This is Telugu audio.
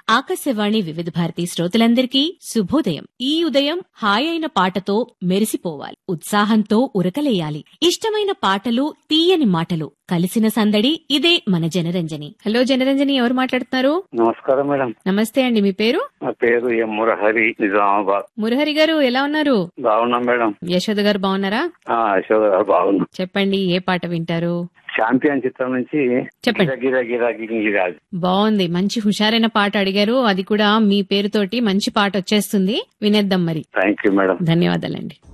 ఆకాశవాణి వివిధ భారతి శ్రోతలందరికీ శుభోదయం ఈ ఉదయం హాయ్ అయిన పాటతో మెరిసిపోవాలి ఉత్సాహంతో ఉరకలేయాలి ఇష్టమైన పాటలు తీయని మాటలు కలిసిన సందడి ఇదే మన జనరంజని హలో జనరంజని ఎవరు మాట్లాడుతున్నారు నమస్కారం మేడం నమస్తే అండి మీ పేరు నా పేరు ఎం మురహరి నిజామాబాద్ మురహరి గారు ఎలా ఉన్నారు బాగున్నాం మేడం యశోద గారు బాగున్నారా ఆ, యశోద గారు బాగున్నాం చెప్పండి ఏ పాట వింటారు ఛాంపియన్ చిత్రం నుంచి చెప్పండి. గిర గిర గిర గిర బాగుంది మంచి హుషారైన పాట అడిగారు అది కూడా మీ పేరుతోటి మంచి పాట వచ్చేస్తుంది వినేద్దాం మరి థ్యాంక్ యూ మేడం ధన్యవాదాలండి